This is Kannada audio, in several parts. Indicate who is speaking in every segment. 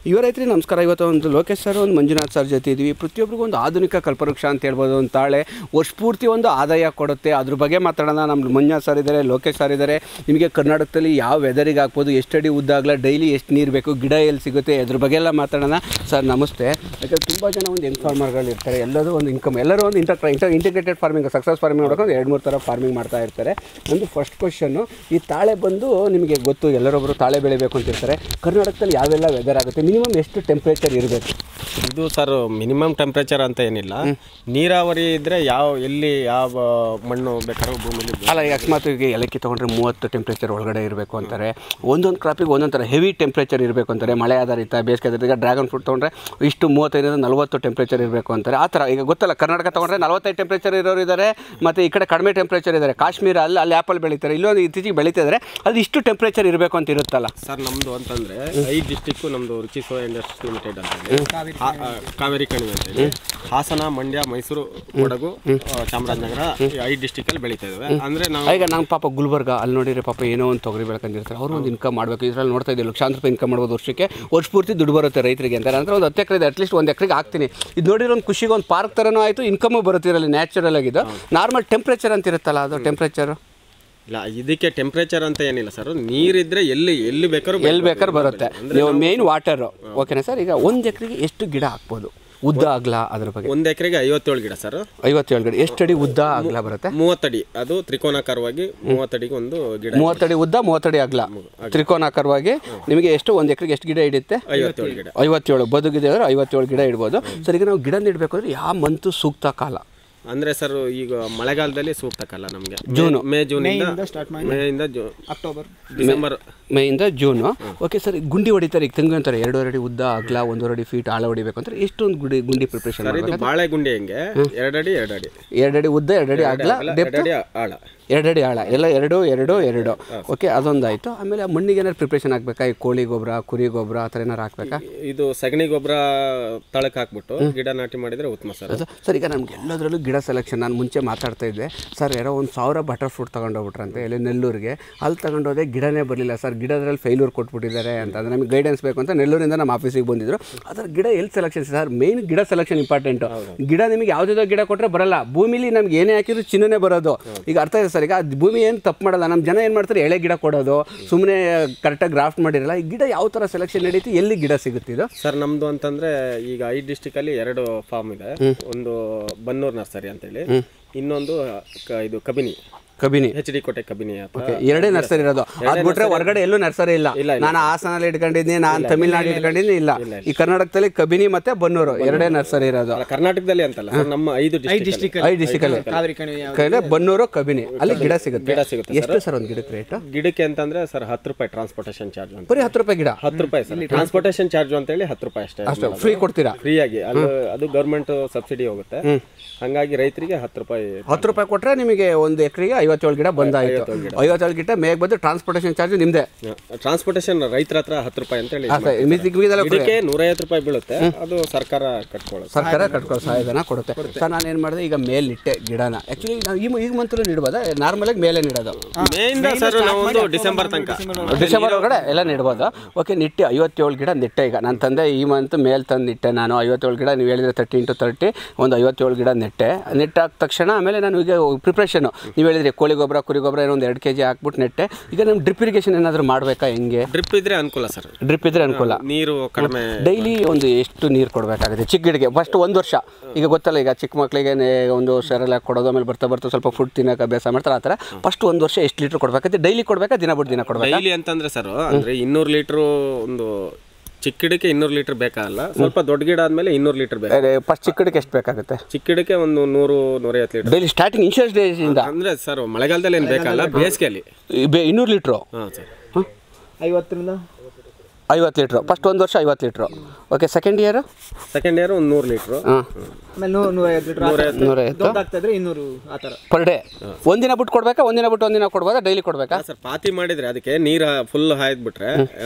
Speaker 1: ಯುವ ರೈತರಿಗೆ ನಮಸ್ಕಾರ ಇವತ್ತು ಒಂದು ಲೋಕೇಶ್ ಸರ್ ಒಂದು ಮಂಜುನಾಥ್ ಸರ್ ಜೊತೆ ಇದ್ದೀವಿ ಪ್ರತಿಯೊಬ್ಬರಿಗೂ ಒಂದು ಆಧುನಿಕ ಕಲ್ಪವೃಕ್ಷ ಅಂತ ಹೇಳ್ಬೋದು ಒಂದು ತಾಳೆ ವರ್ಷಪೂರ್ತಿ ಒಂದು ಆದಾಯ ಕೊಡುತ್ತೆ ಅದ್ರ ಬಗ್ಗೆ ಮಾತಾಡೋಣ ನಮ್ಮ ಮಂಜುನಾಥ್ ಸರ್ ಇದ್ದಾರೆ ಲೋಕೇಶ್ ಸರ್ ಇದ್ದಾರೆ ನಿಮಗೆ ಕರ್ನಾಟಕದಲ್ಲಿ ಯಾವ ವೆದರಿಗೆ ಹಾಕ್ಬೋದು ಎಷ್ಟು ಅಡಿ ಉದ್ದ ಆಗಲ್ಲ ಡೈಲಿ ಎಷ್ಟು ನೀರು ಬೇಕು ಗಿಡ ಎಲ್ಲಿ ಸಿಗುತ್ತೆ ಅದ್ರ ಬಗ್ಗೆ ಎಲ್ಲ ಮಾತಾಡೋಣ ಸರ್ ನಮಸ್ತೆ ಯಾಕಂದ್ರೆ ತುಂಬ ಜನ ಒಂದು ಯಂಗ್ ಫಾರ್ಮರ್ಗಳು ಇರ್ತಾರೆ ಎಲ್ಲರೂ ಒಂದು ಇನ್ಕಮ್ ಎಲ್ಲರೂ ಒಂದು inter inter integrated farming success farming ನೋಡ್ಕೊಂಡು ಎರಡು ಮೂರು ಥರ ಫಾರ್ಮಿಂಗ್ ಮಾಡ್ತಾ ಇರ್ತಾರೆ ಒಂದು ಫಸ್ಟ್ ಕ್ವಶನ್ನು ಈ ತಾಳೆ ಬಂದು ನಿಮಗೆ ಗೊತ್ತು ಎಲ್ಲರೊಬ್ಬರು ತಾಳೆ ಬೆಳಿಬೇಕು ಅಂತ ಇರ್ತಾರೆ ಕರ್ನಾಟಕದಲ್ಲಿ ಯಾವೆಲ್ಲ ವೆದರ್ ಆಗುತ್ತೆ ಮಿನಿಮಮ್ ಎಷ್ಟು ಟೆಂಪ್ರೇಚರ್ ಇರಬೇಕು
Speaker 2: ಇದು ಸರ್ ಮಿನಿಮಮ್ ಟೆಂಪ್ರೇಚರ್ ಅಂತ ಏನಿಲ್ಲ ನೀರಾವರಿ ಇದ್ರೆ ಯಾವ ಎಲ್ಲಿ ಯಾವ ಮಣ್ಣು ಬೇಕಾದ್ರೂ ಭೂಮಿಲಿ
Speaker 1: ಅಲ್ಲ ಈಗ ಅಕಸ್ಮಾತ್ ಈಗ ಏಲಕ್ಕಿ ತೊಗೊಂಡ್ರೆ ಮೂವತ್ತು ಟೆಂಪ್ರೇಚರ್ ಒಳಗಡೆ ಇರಬೇಕು ಅಂತಾರೆ ಒಂದೊಂದು ಕ್ರಾಪಿಗೆ ಒಂದೊಂದು ಥರ ಹೆವಿ ಟೆಂಪ್ರೇಚರ್ ಇರಬೇಕು ಅಂತಾರೆ ಮಳೆ ಆಧಾರಿತ ಬೇಸಿಗೆ ಆಧಾರಿತ ಈಗ ಡ್ರ್ಯಾಗನ್ ಫ್ರೂಟ್ ತೊಗೊಂಡ್ರೆ ಇಷ್ಟು ಮೂವತ್ತೈದರಿಂದ ನಲವತ್ತು ಟೆಂಪ್ರೇಚರ್ ಇರಬೇಕು ಅಂತಾರೆ ಆ ಥರ ಈಗ ಗೊತ್ತಲ್ಲ ಕರ್ನಾಟಕ ತೊಗೊಂಡ್ರೆ ನಲವತ್ತೈದು ಟೆಂಪ್ರೇಚರ್ ಇರೋರು ಇದ್ದಾರೆ ಮತ್ತು ಈ ಕಡೆ ಕಡಿಮೆ ಟೆಂಪ್ರೇಚರ್ ಇದ್ದಾರೆ ಕಾಶ್ಮೀರ ಅಲ್ಲಿ ಅಲ್ಲಿ ಆ್ಯಪಲ್ ಬೆಳೀತಾರೆ ಇಲ್ಲೊಂದು ಇತ್ತೀಚೆಗೆ ಬೆಳೀತಿದ್ದಾರೆ ಅದು ಇಷ್ಟು ಟೆಂಪ್ರೇಚರ್ ಇರಬೇಕು ಅಂತ ಇರುತ್ತಲ್ಲ
Speaker 2: ಸರ್ ನಮ್ದು ಅಂತಂದ್ರೆ ಐದು ಡಿಸ್ಟಿಕ್ಕು ನಮ್ದು ರುಚಿ ಸೋ ಇಂಡಸ್ಟ್ರಿ ಲಿಮಿಟೆಡ್ ಅಂತ ಹೇಳಿ ಹಾ- ಆ, ಕಾವೇರಿ ಕಣಿವೆ ಅಂತ ಹೇಳಿ ಹಾಸನ ಮಂಡ್ಯ ಮೈಸೂರು ಕೊಡಗು ಆ, ಚಾಮರಾಜನಗರ ಈ ಐದು ಡಿಸ್ಟಿಕ್ ಅಲ್ಲಿ ಬೆಳೀತಾ ಇದಾವೆ ಅಂದ್ರೆ ನಾವು
Speaker 1: ಈಗ ನಂಗೆ ಪಾಪ ಗುಲ್ಬರ್ಗ ಅಲ್ಲಿ ನೋಡಿದ್ರೆ ಪಾಪ ಏನೋ ಒಂದು ತೊಗರಿ ಬೆಳ್ಕೊಂಡಿರ್ತಾರೆ ಅವರು ಒಂದು ಇನ್ಕಮ್ ಮಾಡಬೇಕು ಇದ್ರಲ್ಲಿ ನೋಡ್ತಾ ಇದ್ದೀವಿ ಲಕ್ಷಾಂತರ ರೂಪಾಯಿ ಇನ್ಕಮ್ ಮಾಡ್ಬೋದು ವರ್ಷಕ್ಕೆ ವರ್ಷ ಪೂರ್ತಿ ದುಡ್ಡು ಬರುತ್ತೆ ರೈತರಿಗೆ ಅಂತ ನಂತರ ಒಂದು ಹತ್ತು ಎಕರೆ ಇದೆ ಅಟ್ಲೀಸ್ಟ್ ಒಂದು ಎಕರೆಗೆ ಹಾಕ್ತೀನಿ ಇದು ನೋಡಿರೋ ಒಂದು ಖುಷಿಗೆ ಒಂದು ಪಾರ್ಕ್ ಥರನೂ ಆಯಿತು ಇನ್ಕಮು ಬರುತ್ತೆ ಇದರಲ್ಲಿ ನ್ಯಾಚುರಲ್ ಆಗಿದ್ದು ನಾರ್ಮಲ್ ಟೆಂಪ್ರೇಚರ್ ಅಂತ ಇರುತ್ತಲ್ಲ ಅದು ಟೆಂಪ್ರೇಚರು
Speaker 2: ಇಲ್ಲ ಇದಕ್ಕೆ ಟೆಂಪ್ರೇಚರ್ ಅಂತ ಏನಿಲ್ಲ ಸರ್ ನೀರಿದ್ರೆ ಎಲ್ಲಿ ಎಲ್ಲಿ ಬೇಕಾದ್ರೂ
Speaker 1: ಎಲ್ಲಿ ಬೇಕಾದ್ರೂ ಬರುತ್ತೆ ನೀವು ಮೇನ್ ವಾಟರು ಓಕೆನಾ ಸರ್ ಈಗ ಒಂದು ಎಕರೆಗೆ ಎಷ್ಟು ಗಿಡ ಹಾಕ್ಬೋದು ಉದ್ದ ಅಗಲ ಅದ್ರ ಬಗ್ಗೆ
Speaker 2: ಒಂದ್ ಎಕರೆಗೆ ಐವತ್ತೇಳು ಗಿಡ ಸರ್
Speaker 1: ಐವತ್ತೇಳು ಗಿಡ ಎಷ್ಟು ಅಡಿ ಉದ್ದ ಅಗಲ ಬರುತ್ತೆ
Speaker 2: ಮೂವತ್ತಡಿ ಅದು ತ್ರಿಕೋನಾಕಾರವಾಗಿ ಮೂವತ್ತಡಿಗೆ ಒಂದು ಗಿಡ
Speaker 1: ಮೂವತ್ತಡಿ ಉದ್ದ ಮೂವತ್ತಡಿ ಅಗಲ ತ್ರಿಕೋನಾಕಾರವಾಗಿ ನಿಮಗೆ ಎಷ್ಟು ಒಂದು ಎಕರೆಗೆ ಎಷ್ಟು ಗಿಡ ಹಿಡಿಯುತ್ತೆ
Speaker 2: ಐವತ್ತೇಳು ಗಿಡ
Speaker 1: ಐವತ್ತೇಳು ಬದುಕಿದೆ ಅಂದ್ರೆ ಐವತ್ತೇಳು ಗಿಡ ಇಡ್ಬೋದು ಸರ್ ಈಗ ನಾವು ಗಿಡ ನೆಡಬೇಕಾದ್ರೆ ಯಾವ ಮಂತು ಸೂಕ್ತ ಕಾಲ
Speaker 2: ಅಂದ್ರೆ ಸರ್ ಈಗ ಮಳೆಗಾಲದಲ್ಲಿ ಸೂಕ್ತ ಕಾಲ ನಮಗೆ
Speaker 1: ಜೂನು.
Speaker 2: ಮೇ ಜೂನಿಂದ ಮೇಯಿಂದ ಜೂ
Speaker 3: ಅಕ್ಟೋಬರ್
Speaker 2: ಡಿಸೆಂಬರ್
Speaker 1: ಮೇಯಿಂದ ಜೂನು ಓಕೆ ಸರ್ ಗುಂಡಿ ಹೊಡಿತಾರೆ ಈಗ ತೆಂಗು ಅಂತಾರೆ ಎರಡೂವರೆ ಅಡಿ ಉದ್ದ ಅಗಲ ಒಂದೂವರೆ ಅಡಿ ಫೀಟ್ ಆಳ ಹೊಡಿಬೇಕು ಅಂದ್ರೆ ಎಷ್ಟೊಂದು ಗುಡಿ ಗುಂಡಿ ಪ್ರಿಪ್ರೇಷನ್
Speaker 2: ಸರ್ ಇದು ಬಾಳೆ ಗುಂಡಿ ಹೆಂಗೆ ಎರಡಡಿ ಎರಡಡಿ
Speaker 1: ಎರಡಡಿ ಉದ್ದ ಎರಡಡಿ ಅಗಲ ಡೆಪ್ತ್
Speaker 2: ಎರಡಡಿ ಆಳ
Speaker 1: ಎರಡಡಿ ಆಳ ಎಲ್ಲ ಎರಡು ಎರಡು ಎರಡು ಓಕೆ ಅದೊಂದಾಯಿತು ಆಮೇಲೆ ಆ ಮಣ್ಣಿಗೆ ಏನಾದ್ರು ಪ್ರಿಪ್ರೇಷನ್ ಹಾಕ್ಬೇಕಾ ಈ ಕೋಳಿ ಗೊಬ್ಬರ ಕುರಿ ಗೊಬ್ಬರ ಆ ಥರ ಏನಾರು ಹಾಕ್ಬೇಕಾ
Speaker 2: ಇದು ಸಗಣಿ ಗೊಬ್ಬರ ತಳಕ್ ಹಾಕ್ಬಿಟ್ಟು ಗಿಡ ನಾಟಿ ಮಾಡಿದ್ರೆ ಉತ್ತಮ ಸರ್
Speaker 1: ಅದು- ಸರ್ ಈಗ ನಮ್ಗೆ ಎಲ್ಲದರಲ್ಲೂ ಗಿಡ ಸೆಲೆಕ್ಷನ್ ನಾನು ಮುಂಚೆ ಮಾತಾಡ್ತಾ ಇದ್ದೆ ಸರ್ ಯಾರೋ ಒಂದು ಸಾವಿರ ಬಟರ್ ಫ್ರೂಟ್ ತೊಗೊಂಡೋಗ್ಬಿಟ್ರಂತೆ ಇಲ್ಲಿ ನೆಲ್ಲೂರಿಗೆ ಅಲ್ಲಿ ತಗೊಂಡೋದೆ ಗಿಡನೇ ಬರಲಿಲ್ಲ ಸರ್ ಗಿಡದ್ರಲ್ಲಿ ಫೇಲ್ಯೂರ್ ಕೊಟ್ಬಿಟ್ಟಿದ್ದಾರೆ ಅಂತ ಅಂದರೆ ನಮಗೆ ಗೈಡೆನ್ಸ್ ಬೇಕು ಅಂತ ನೆಲ್ಲೂರಿಂದ ನಮ್ಮ ಆಫೀಸಿಗೆ ಬಂದಿದ್ರು ಅದರ ಗಿಡ ಎಲ್ಲಿ ಸೆಲೆಕ್ಷನ್ ಸರ್ ಮೇನ್ ಗಿಡ ಸೆಲೆಕ್ಷನ್ ಇಂಪಾರ್ಟೆಂಟು ಗಿಡ ನಿಮಗೆ ಯಾವುದೇ ಗಿಡ ಕೊಟ್ಟರೆ ಬರಲ್ಲ ಭೂಮಿಲಿ ನಮ್ಗೆ ಏನೇ ಹಾಕಿದ್ರು ಚಿನ್ನನೇ ಬರೋದು ಈಗ ಅರ್ಥ ಇದೆ ಸರ್ ಈಗ ಅದು ಭೂಮಿ ಏನು ತಪ್ಪು ಮಾಡಲ್ಲ ನಮ್ಮ ಜನ ಏನು ಮಾಡ್ತಾರೆ ಎಳೆ ಗಿಡ ಕೊಡೋದು ಸುಮ್ಮನೆ ಕರೆಕ್ಟಾಗಿ ಗ್ರಾಫ್ಟ್ ಮಾಡಿರಲ್ಲ ಈ ಗಿಡ ಯಾವ ಥರ ಸೆಲೆಕ್ಷನ್ ನಡೀತಿ ಎಲ್ಲಿ ಗಿಡ ಸಿಗುತ್ತೆ ಇದು
Speaker 2: ಸರ್ ನಮ್ದು ಅಂತಂದ್ರೆ ಈಗ ಐದು ಡಿಸ್ಟಿಕ್ ಅಲ್ಲಿ ಎರಡು ಫಾರ್ಮ್ ಇದೆ ಒಂದು ಬನ್ನೂರ್ ನರ್ಸರಿ ಅಂತೇಳಿ ಇನ್ನೊಂದು ಕ- ಇದು ಕಬಿನಿ
Speaker 1: ಕಬಿನಿ
Speaker 2: ಎಚ್ ಡಿ ಕೋಟೆ ಕಬಿನಿ ಅಂತ
Speaker 1: ಎರಡೇ ನರ್ಸರಿ ಇರೋದು ಅದ್ ಬಿಟ್ರೆ ಹೊರಗಡೆ ಎಲ್ಲೂ ನರ್ಸರಿ ಇಲ್ಲ ನಾನು ಹಾಸನಲ್ಲಿ ಇಟ್ಕೊಂಡಿದ್ದೀನಿ ನಾನು ತಮಿಳ್ನಾಡು ಇಟ್ಕೊಂಡಿದ್ದೀನಿ ಇಲ್ಲ ಈ ಕರ್ನಾಟಕದಲ್ಲಿ ಕಬಿನಿ ಮತ್ತೆ ಬನ್ನೂರು ಎರಡೇ ನರ್ಸರಿ ಇರೋದು
Speaker 2: ಅಲ್ಲ, ಕರ್ನಾಟಕದಲ್ಲಿ ಅಂತಲ್ಲ ಸರ್, ನಮ್ಮ ಐದು ಡಿಸ್ಟಿಕ್
Speaker 1: ಐದು ಡಿಸ್ಟಿಕ್ ಅಲ್ಲಿ
Speaker 3: ಕಾವೇರಿ ಕಣಿವೆ
Speaker 1: ಕೈಲೆ ಬನ್ನೂರು ಕಬಿನಿ ಅಲ್ಲಿ ಗಿಡ ಸಿಗುತ್ತೆ
Speaker 2: ಗಿಡ ಸಿಗುತ್ತೆ
Speaker 1: ಎಷ್ಟು ಸರ್ ಒಂದು ಗಿಡಕ್ಕೆ ರೇಟ್
Speaker 2: ಗಿಡಕ್ಕೆ ಅಂತಂದ್ರೆ ಸರ್ ಹತ್ತು ರೂಪಾಯಿ ಟ್ರಾನ್ಸ್ಪೋರ್ಟೇಷನ್ ಚಾರ್ಜ್ ಅಂತ
Speaker 1: ಬರೀ ಹತ್ತು ರೂಪಾಯಿ ಗಿಡ
Speaker 2: ಹತ್ತು ರೂಪಾಯಿ ಸರ್ ಟ್ರಾನ್ಸ್ಪೋರ್ಟೇಷನ್ ಚಾರ್ಜ್ ಅಂತ ಹೇಳಿ ಹತ್ತು ರೂಪಾಯಿ ಅಷ್ಟೇ
Speaker 1: ಅಷ್ಟು ಫ್ರೀ ಕೊಡ್ತೀರಾ
Speaker 2: ಫ್ರೀ ಆಗಿ ಅದು ಅದು ಗೌರ್ಮೆಂಟ್ ಸಬ್ಸಿಡಿ ಹೋಗುತ್ತೆ ಹಂಗಾಗಿ ರೈತರಿಗೆ ಹತ್ತು ರೂಪಾಯಿ
Speaker 1: ಹತ್ತು ರೂಪಾಯಿ ಕೊಟ್ರೆ ನಿಮಗೆ ಒಂದು ಎಕರೆಗೆ ಐವತ್ತೇಳು ಗಿಡ ಬಂದಾಯ್ತು ಐವತ್ತೇಳು ಗಿಡ ಮೇಗ್ ಬಂದು ಟ್ರಾನ್ಸ್ಪೋರ್ಟೇಷನ್ ಚಾರ್ಜ್ ನಿಮ್ದೆ
Speaker 2: ಟ್ರಾನ್ಸ್ಪೋರ್ಟೇಷನ್ ರೈತರ ಹತ್ರ ಹತ್ತು ರೂಪಾಯಿ ಅಂತ ಹೇಳಿ
Speaker 1: ಆ, ಸರಿ, ಮಿಕ್ಕಿದ ಮಿಕ್ಕಿದೆಲ್ಲ free.
Speaker 2: ಗಿಡಕ್ಕೆ ನೂರೈವತ್ತು ರೂಪಾಯಿ ಬೀಳುತ್ತೆ ಅದು ಸರ್ಕಾರ ಕಟ್ಕೊಳ್ಳುತ್ತೆ
Speaker 1: ಸರ್ಕಾರ ಕಟ್ಕೊಳ್ಳೋ ಸಹಾಯಧನ ಕೊಡುತ್ತೆ ಸರ್ ನಾನು ಏನು ಮಾಡಿದೆ ಈಗ ಮೇಲಿಟ್ಟೆ ಗಿಡನ ಆ್ಯಕ್ಚುಲಿ ನಾವು ಈ ಈಗ ಮಂತ್ರ ನೀಡ್ಬೋದಾ ನಾರ್ಮಲಾಗಿ ಮೇಲೆ ನೀಡೋದು
Speaker 2: ಮೇಯಿಂದ ಸರ್ ನಾವು ಒಂದು ಡಿಸೆಂಬರ್ ತನಕ
Speaker 1: ಡಿಸೆಂಬರ್ ಒಳಗಡೆ ಎಲ್ಲ ನೆಡ್ಬೋದು ಓಕೆ ನಿಟ್ಟೆ ಐವತ್ತೇಳು ಗಿಡ ನೆಟ್ಟೆ ಈಗ ನನ್ನ ತಂದೆ ಈ ಮಂತ್ ಮೇಲ್ ತಂದು ನಿಟ್ಟೆ ನಾನು ಐವತ್ತೇಳು ಗಿಡ ನೀವು ಹೇಳಿದ್ರೆ ತರ್ಟಿ ಇಂಟು ತರ್ಟಿ ಒಂದು ಐವತ್ತೇಳು ಗಿಡ ನೆಟ್ಟೆ ನೆಟ್ಟಾದ ತಕ್ಷಣ ಆಮೇಲೆ ನಾನು ಈಗ ಪ್ರಿಪ್ರೇಷನು ನೀವು ಹೇಳಿದ್ರಿ ಕೋಳಿ ಗೊಬ್ಬರ ಕುರಿ ಗೊಬ್ಬರ ಏನೋ ಒಂದು ಎರಡು ಕೆ ಜಿ ಹಾಕ್ಬಿಟ್ಟು ನೆಟ್ಟೆ ಈಗ ನಮ್ಮ ಡ್ರಿಪ್ ಇರಿಗೇಷನ್ ಏನಾದರೂ ಮಾಡಬೇಕಾ ಹೆಂಗೆ
Speaker 2: ಡ್ರಿಪ್ ಇದ್ರೆ ಅನುಕೂಲ ಸರ್
Speaker 1: ಡ್ರಿಪ್ ಇದ್ರೆ ಅನುಕೂಲ
Speaker 2: ನೀರು ಕಡಿಮೆ
Speaker 1: ಡೈಲಿ ಒಂದು ಎಷ್ಟು ನೀರು ಕೊಡಬೇಕಾಗುತ್ತೆ ಚಿಕ್ಕ ಗಿಡಕ್ಕೆ ಫಸ್ಟ್ ಒಂದು ವರ್ಷ ಈಗ ಗೊತ್ತಲ್ಲ ಈಗ ಚಿಕ್ಕ ಮಕ್ಕಳಿಗೆ ಒಂದು ಸೆರೆಲ್ಲ ಕೊಡೋದು ಆಮೇಲೆ ಬರ್ತಾ ಬರ್ತಾ ಸ್ವಲ್ಪ ಫುಡ್ ತಿನ್ನೋಕೆ ಅಭ್ಯಾಸ ಮಾಡ್ತಾರೆ ಆ ಥರ ಫಸ್ಟ್ ಒಂದು ವರ್ಷ ಎಷ್ಟು ಲೀಟ್ರ್ ಕೊಡಬೇಕಾಗುತ್ತೆ ಡೈಲಿ ಕೊಡಬೇಕಾ ದಿನ ಬಿಟ್ಟು ದಿನ ಕೊಡಬೇಕಾ
Speaker 2: ಡೈಲಿ ಅಂತಂದ್ರೆ ಸರ್ ಅಂದ್ರೆ ಇನ್ನೂರು ಲೀಟ್ರು ಒಂದು ಚಿಕ್ಕ ಗಿಡಕ್ಕೆ ಇನ್ನೂರು ಲೀಟರ್ ಬೇಕಾಗಲ್ಲ ಸ್ವಲ್ಪ ದೊಡ್ಡ ಗಿಡ ಆದ್ಮೇಲೆ ಇನ್ನೂರು ಲೀಟರ್ ಬೇಕು
Speaker 1: ಫಸ್ಟ್ ಚಿಕ್ಕ ಗಿಡಕ್ಕೆ ಎಷ್ಟು ಬೇಕಾಗುತ್ತೆ
Speaker 2: ಚಿಕ್ಕ ಗಿಡಕ್ಕೆ ಒಂದು ನೂರು ನೂರೈವತ್ತು ಲೀಟರ್
Speaker 1: ಡೈಲಿ ಸ್ಟಾರ್ಟಿಂಗ್ ಇನ್ಶೂರೆನ್ಸ್ ಡೇಸಿಂದ
Speaker 2: ಅಂದ್ರೆ ಸರ್ ಮಳೆಗಾಲದಲ್ಲಿ ಏನು ಬೇಕಲ್ಲ ಬೇಸಿಗೆಯಲ್ಲಿ
Speaker 1: ಇನ್ನೂರು ಲೀಟ್ರು
Speaker 2: ಹಾಂ ಸರ್
Speaker 3: ಐವತ್ತರಿಂದ
Speaker 1: ಐವತ್ತು ಲೀಟ್ರು ಫಸ್ಟ್ ಒಂದು ವರ್ಷ ಐವತ್ತು litre okay second year
Speaker 2: second year ಒಂದು ನೂರು ಲೀಟ್ರು
Speaker 1: ಹಾಂ
Speaker 3: ಆಮೇಲೆ ನೂರ ನೂರೈವತ್ತು ಲೀಟರ್
Speaker 1: ನೂರೈವತ್ತು
Speaker 3: ದೊಡ್ಡದಾಗ್ತಾ ಇದ್ರೆ ಇನ್ನೂರು ಆ ಥರ
Speaker 1: ಪರ್ ಡೇ ಒಂದಿನ ಬಿಟ್ಟು ಕೊಡಬೇಕಾ ಒಂದಿನ ಬಿಟ್ಟು ಒಂದಿನ ಕೊಡ್ಬೋದಾ ಡೈಲಿ ಕೊಡಬೇಕಾ
Speaker 2: ಸರ್ ಪಾತಿ ಮಾಡಿದ್ರೆ ಅದಕ್ಕೆ ನೀರು ಫುಲ್ ಹಾಯ್ದ್ಬಿಟ್ರೆ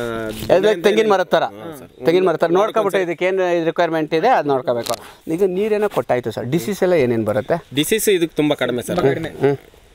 Speaker 1: ತೆಂಗಿನ ಮರದ ಥರ ತೆಂಗಿನ ಮರದ ಥರ ನೋಡ್ಕೊಬಿಟ್ಟು ಇದಕ್ಕೆ ಏನು ರಿಕ್ವೈರ್ಮೆಂಟ್ ಇದೆ ಅದು ನೋಡ್ಕೋಬೇಕು ಈಗ ನೀರೇನೋ ಕೊಟ್ಟಾಯ್ತು ಸರ್ ಡಿಸೀಸ್ ಎಲ್ಲ ಏನೇನು ಬರುತ್ತೆ
Speaker 2: ಡಿಸೀಸ್ ಇದಕ್ಕೆ ತುಂಬಾ ಕಡಿಮೆ ಸರ್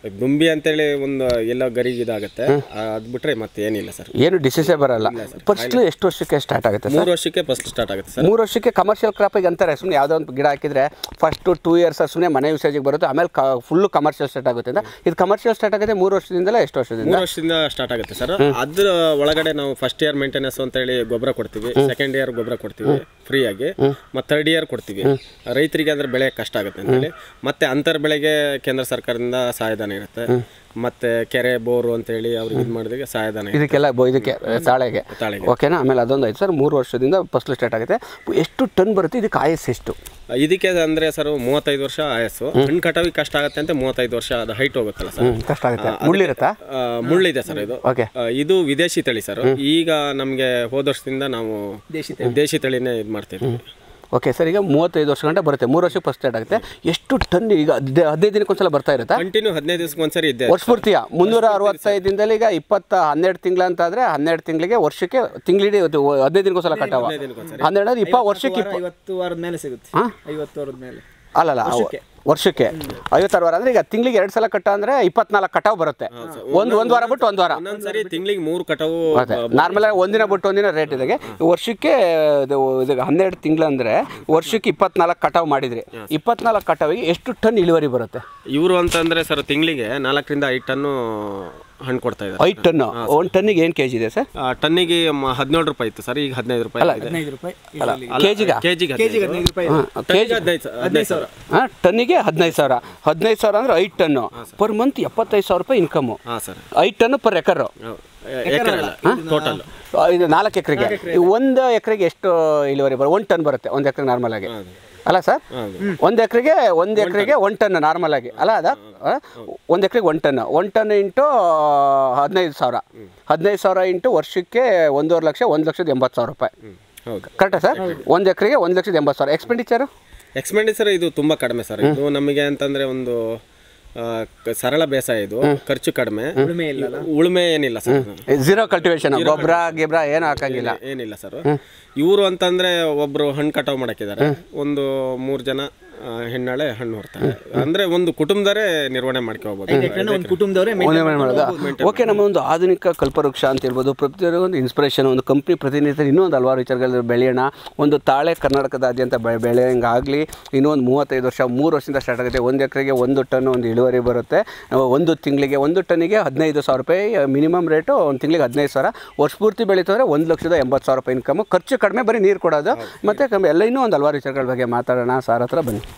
Speaker 2: ದುಂಬಿ ಅಂತೇಳಿ ಒಂದು ಎಲ್ಲ ಗರಿಗೆ ಇದಾಗುತ್ತೆ ಅದು ಬಿಟ್ರೆ ಮತ್ತೆ ಏನಿಲ್ಲ ಸರ್
Speaker 1: ಏನು ಡಿಸೀಸೇ ಬರಲ್ಲ ಫಸ್ಟ್ ಎಷ್ಟು ವರ್ಷಕ್ಕೆ ಸ್ಟಾರ್ಟ್ ಆಗುತ್ತೆ ಸರ್
Speaker 2: ಮೂರು ವರ್ಷಕ್ಕೆ ಫಸ್ಟ್ ಸ್ಟಾರ್ಟ್ ಆಗುತ್ತೆ ಸರ್
Speaker 1: ಮೂರು ವರ್ಷಕ್ಕೆ ಕಮರ್ಷಿಯಲ್ ಕ್ರಾಪಿಗೆ ಅಂತಾರೆ ಸುಮ್ಮನೆ ಯಾವುದೋ ಒಂದು ಗಿಡ ಹಾಕಿದ್ರೆ ಫಸ್ಟು ಟೂ ಇಯರ್ಸ್ ಸುಮ್ಮನೆ ಮನೆ ಯೂಸೇಜಿಗೆ ಬರುತ್ತೆ ಆಮೇಲೆ ಕ ಫುಲ್ಲು ಕಮರ್ಷಿಯಲ್ ಸ್ಟಾರ್ಟ್ ಆಗುತ್ತೆ ಅಂತ ಇದು ಕಮರ್ಷಿಯಲ್ ಸ್ಟಾರ್ಟ್ ಆಗುತ್ತೆ ಮೂರು ವರ್ಷದಿಂದಲೇ ಎಷ್ಟು ವರ್ಷದಿಂದ
Speaker 2: ಮೂರು ವರ್ಷದಿಂದ ಸ್ಟಾರ್ಟ್ ಆಗುತ್ತೆ ಸರ್ ಅದ್ರ ಒಳಗಡೆ ನಾವು ಫಸ್ಟ್ ಇಯರ್ ಮೇಂಟೆನೆನ್ಸ್ ಅಂತ ಹೇಳಿ ಗೊಬ್ಬರ ಕೊಡ್ತೀವಿ ಸೆಕೆಂಡ್ ಇಯರ್ ಗೊಬ್ಬರ ಕೊಡ್ತೀವಿ ಫ್ರೀ ಆಗಿ ಮತ್ತೆ ಥರ್ಡ್ ಇಯರ್ ಕೊಡ್ತೀವಿ ರೈತರಿಗೆ ಅಂದ್ರೆ ಬೆಳೆ ಕಷ್ಟ ಆಗುತ್ತೆ ಅಂತ ಹೇಳಿ ಮತ್ತೆ ಅಂತರ್ ಬೆಳೆಗೆ ಕೇಂದ್ರ ಸರ್ಕಾರದಿಂದ ಸಹಾಯಧನ ಇರುತ್ತೆ ಮತ್ತೆ ಕೆರೆ ಬೋರು ಅಂತ ಹೇಳಿ ಅವ್ರಿಗೆ ಇದು ಮಾಡಿದಾಗ ಸಹಾಯಧನ ಇರುತ್ತೆ.
Speaker 1: ಇದಕ್ಕೆಲ್ಲ ಬೊ- ಇದಕ್ಕೆ ತಾಳೆಗೆ
Speaker 2: ತಾಳೆಗೆ.
Speaker 1: ಓಕೆನಾ ಆಮೇಲೆ ಅದೊಂದು ಆಯ್ತು ಸರ್ ಮೂರು ವರ್ಷದಿಂದ ಫಸ್ಲು ಸ್ಟಾರ್ಟ್ ಆಗುತ್ತೆ ಎಷ್ಟು ಟನ್ ಬರುತ್ತೆ ಇದಕ್ಕೆ ಆಯಸ್ ಎಷ್ಟು
Speaker 2: ಇದಕ್ಕೆ ಅಂದ್ರೆ ಸರ್ ಮೂವತ್ತೈದು ವರ್ಷ ಆಯಸ್ಸು ಹಣ್ಣು ಕಟಾವಿಗೆ ಕಷ್ಟ ಆಗುತ್ತೆ ಅಂತ ಮೂವತ್ತೈದು ವರ್ಷ ಅದು ಹೈಟ್ ಹೋಗುತ್ತಲ್ಲ ಸರ್
Speaker 1: ಕಷ್ಟ ಆಗುತ್ತೆ ಮುಳ್ಳಿರುತ್ತಾ
Speaker 2: ಆ, ಮುಳ್ಳಿದೆ ಸರ್ ಇದು
Speaker 1: ಓಕೆ
Speaker 2: ಆ, ಇದು ವಿದೇಶಿ ತಳಿ ಸರ್ ಈಗ ನಮಗೆ ಹೋದ ವರ್ಷದಿಂದ ನಾವು
Speaker 3: ದೇಶಿ
Speaker 2: ದೇಶಿ ತಳಿನೇ ಇದು ಮಾಡ್ತೀವಿ
Speaker 1: ಓಕೆ ಸರ್ ಈಗ ಮೂವತ್ತೈದು ವರ್ಷ ಗಂಟೆ ಬರುತ್ತೆ ಮೂರು ವರ್ಷಕ್ಕೆ ಫಸ್ಟ್ ಸ್ಟಾರ್ಟ್ ಆಗುತ್ತೆ ಎಷ್ಟು ಟನ್ ಈಗ ಹದಿನೈದು ಹದಿನೈದು ದಿನಕ್ಕೆ ಒಂದ್ಸಲ ಬರ್ತಾ ಇರುತ್ತಾ
Speaker 2: ಕಂಟಿನ್ಯೂ ಹದಿನೈದು ದಿವಸಕ್ಕೆ ಒಂದ್ಸರಿ ಇದ್ದೆ
Speaker 1: ವರ್ಷ ಪೂರ್ತಿಯ ಮುನ್ನೂರ ಅರವತ್ತೈದು ದಿನದಲ್ಲಿ ಈಗ ಇಪ್ಪತ್ತ ಹನ್ನೆರಡು ತಿಂಗಳ ಅಂತಾದ್ರೆ ಹನ್ನೆರಡು ತಿಂಗಳಿಗೆ ವರ್ಷಕ್ಕೆ ತಿಂಗಳಿಡೀ ಅದು ಹದಿನೈದು ದಿನಕ್ಕೊಂದ್ಸಲ ಕಟ್ಟಾವ ಹನ್ನೆರಡು ಅಂದ್ರೆ ಇಪ್ಪ ವರ್ಷಕ್ಕೆ ಇಪ್ಪ
Speaker 3: ಐವತ್ತು ವಾರದ ಮೇಲೆ ಸಿಗುತ್ತೆ
Speaker 1: ಹಾ?
Speaker 3: ಐವತ್ತು ವಾರದ ಮೇಲೆ
Speaker 1: ಅಲ್ಲಲ್ಲ ಅವು- ವರ್ಷಕ್ಕೆ ಐವತ್ತಾರು ವಾರ ಅಂದ್ರೆ ಈಗ ತಿಂಗಳಿಗೆ ಎರಡು ಸಲ ಕಟ್ಟ ಅಂದ್ರೆ ಇಪ್ಪತ್ನಾಲ್ಕು ಕಟಾವು ಬರುತ್ತೆ ಒಂದು ಒಂದು ವಾರ ಬಿಟ್ಟು ಒಂದು ವಾರ
Speaker 2: ಒಂದೊಂದ್ಸರಿ ತಿಂಗಳಿಗೆ ಮೂರು ಕಟಾವು
Speaker 1: ಅದೇ ನಾರ್ಮಲ್ ಆಗಿ ಒಂದಿನ ಬಿಟ್ಟು ಒಂದಿನ ರೇಟ್ ಇದಾಗೆ ವರ್ಷಕ್ಕೆ ಇದು ಇದು ಹನ್ನೆರಡು ತಿಂಗಳು ಅಂದರೆ ವರ್ಷಕ್ಕೆ ಇಪ್ಪತ್ನಾಲ್ಕು ಕಟಾವು ಮಾಡಿದ್ರಿ ಇಪ್ಪತ್ನಾಲ್ಕು ಕಟಾವಿಗೆ ಎಷ್ಟು ಟನ್ ಇಳುವರಿ ಬರುತ್ತೆ
Speaker 2: ಇವರು ಅಂತಂದ್ರೆ ಸರ್ ತಿಂಗಳಿಗೆ ನಾಲ್ಕರಿಂದ ಐದು ಟನ್ನು ಹಣ್ಣು ಕೊಡ್ತಾ ಇದ್ದಾರೆ
Speaker 1: ಐದು ಟನ್ನು ಒಂದು ಟನ್ನಿಗೆ ಏನು ಕೆ ಜಿ ಇದೆ ಸರ್
Speaker 2: ಆ, ಟನ್ನಿಗೆ ಮ- ಹದಿನೇಳು ರೂಪಾಯಿ ಇತ್ತು ಸರ್ ಈಗ ಹದಿನೈದು ರೂಪಾಯಿ ಇದೆ.
Speaker 3: ಹದಿನೈದು ರೂಪಾಯಿ
Speaker 1: ಕೆ ಜಿಗ
Speaker 2: ಕೆಜಿಗೆ
Speaker 3: ಕೆಜಿಗೆ ಹದಿನೈದು ರೂಪಾಯಿ ಇದೆ.
Speaker 1: ಕೆ ಜಿ
Speaker 2: ಹದಿನೈದು ಸ- ಹದಿನೈದು ಸಾವಿರ
Speaker 1: ಹಾಂ ಟನ್ನಿಗೆ ಹದಿನೈದು ಸಾವಿರ ಹದಿನೈದು ಸಾವಿರ ಅಂದರೆ ಐದು ಟನ್ನು ಪರ್ ಮಂತ್ ಎಪ್ಪತ್ತೈದು ಸಾವಿರ ರೂಪಾಯಿ ಇನ್ಕಮು
Speaker 2: ಹಾಂ ಸರ್
Speaker 1: ಐದು ಟನ್ನು ಪರ್ ಎಕರು
Speaker 2: ಎಕರೆ ಅಲ್ಲ ಟೋಟಲ್
Speaker 1: ಇದು ನಾಲ್ಕು ಎಕರೆಗೆ ಒಂದು ಎಕರೆಗೆ ಎಷ್ಟು ಇಳುವರಿ ಬರುತ್ತೆ ಒಂದು ಟನ್ ಬರುತ್ತೆ ಒಂದು ಎಕರೆ ನಾರ್ಮಲ್ ಆಗಿ ಅಲ್ಲ ಸರ್ ಒಂದು ಎಕರೆಗೆ ಒಂದು ಎಕರೆಗೆ ಒನ್ ಟನ್ ನಾರ್ಮಲ್ ಆಗಿ ಅಲ್ಲ ಅದ ಒಂದು ಎಕರೆಗೆ one ton one ton into ಹದಿನೈದು ಸಾವಿರ ಹದಿನೈದು ಸಾವಿರ ಇಂಟು ವರ್ಷಕ್ಕೆ ಒಂದೂವರೆ ಲಕ್ಷ ಒಂದು ಲಕ್ಷದ ಎಂಬತ್ತು ಸಾವಿರ ರೂಪಾಯಿ
Speaker 2: ಹೌದು
Speaker 1: ಕರೆಕ್ಟಾ ಸರ್ ಒಂದು ಎಕರೆಗೆ ಒಂದು ಲಕ್ಷದ ಎಂಬತ್ತು ಸಾವಿರ ಎಕ್ಸ್ಪೆಂಡಿಚರು
Speaker 2: ಎಕ್ಸ್ಪೆಂಡಿಚರ್ ಇದು ತುಂಬಾ ಕಡಿಮೆ ಸರ್ ಇದು ನಮಗೆ ಅಂತಂದ್ರೆ ಒಂದು ಆ, ಕ- ಸರಳ ಬೇಸಾಯ ಇದು ಖರ್ಚು ಕಡಿಮೆ
Speaker 3: ಉಳುಮೆ ಇಲ್ಲಲ್ಲ
Speaker 2: ಉಳುಮೆ ಏನಿಲ್ಲ ಸರ್
Speaker 1: ಝೀರೋ ಕಲ್ಟಿವೇಶನ್ ಗೊಬ್ಬರ ಗಿಬ್ರ ಏನು ಹಾಕಂಗಿಲ್ಲ
Speaker 2: ಏನಿಲ್ಲ ಸರ್ ಇವರು ಅಂತಂದ್ರೆ ಒಬ್ರು ಹಣ್ಣು ಕಟಾವು ಮಾಡಕ್ಕಿದ್ದಾರೆ ಒಂದು ಮೂರು ಜನ ಆ, ಹೆಣ್ಣಾಳೆ ಹಣ್ಣು ಹೊರ್ತಾರೆ ಅಂದ್ರೆ ಒಂದು ಕುಟುಂಬದವರೇ ನಿರ್ವಹಣೆ ಮಾಡ್ಕೋಬಹುದು
Speaker 3: ಒಂದು ಕುಟುಂಬದವರೇ
Speaker 1: ಒಂದೇ ಮನೆ ಮಾಡೋದಾ ಓಕೆ ನಮ್ಮ ಒಂದು ಆಧುನಿಕ ಕಲ್ಪವೃಕ್ಷ ಅಂತ ಹೇಳ್ಬೋದು ಪ್ರತಿಯೊಂದು ಒಂದು ಇನ್ಸ್ಪಿರೇಷನ್ ಒಂದು ಕಂಪ್ನಿ ಪ್ರತಿನಿತ್ಯ ಇನ್ನೂ ಒಂದು ಹಲವಾರು ವಿಚಾರಗಳು ಬೆಳೆಯೋಣ ಒಂದು ತಾಳೆ ಕರ್ನಾಟಕದಾದ್ಯಂತ ಬೆ ಬೆಳೆಯಂಗಾಗಲಿ ಇನ್ನೂ ಒಂದು ಮೂವತ್ತೈದು ವರ್ಷ ಮೂರು ವರ್ಷದಿಂದ ಸ್ಟಾರ್ಟ್ ಆಗುತ್ತೆ ಒಂದು ಎಕರೆಗೆ ಒಂದು ಟನ್ ಒಂದು ಇಳುವರಿ ಬರುತ್ತೆ ನಾವು ಒಂದು ತಿಂಗಳಿಗೆ ಒಂದು ಟನ್ನಿಗೆ ಹದಿನೈದು ಸಾವಿರ ರೂಪಾಯಿ ಮಿನಿಮಮ್ ರೇಟು ಒಂದು ತಿಂಗಳಿಗೆ ಹದಿನೈದು ಸಾವಿರ ವರ್ಷ ಪೂರ್ತಿ ಬೆಳೀತಂದ್ರೆ ಒಂದು ಲಕ್ಷದ ಎಂಬತ್ತು ಸಾವಿರ ರೂಪಾಯಿ ಇನ್ಕಮು ಖರ್ಚು ಕಡಿಮೆ ಬರೀ ನೀರು ಕೊಡೋದು ಮತ್ತು ಕಮ್ಮಿ ಎಲ್ಲ ಇನ್ನೂ ಒಂದು ಹಲವಾರು ವಿಚಾರಗಳ ಬಗ್ಗೆ ಮಾತಾಡೋಣ ಸಾರ್ ಹತ್ರ ಬನ್ನಿ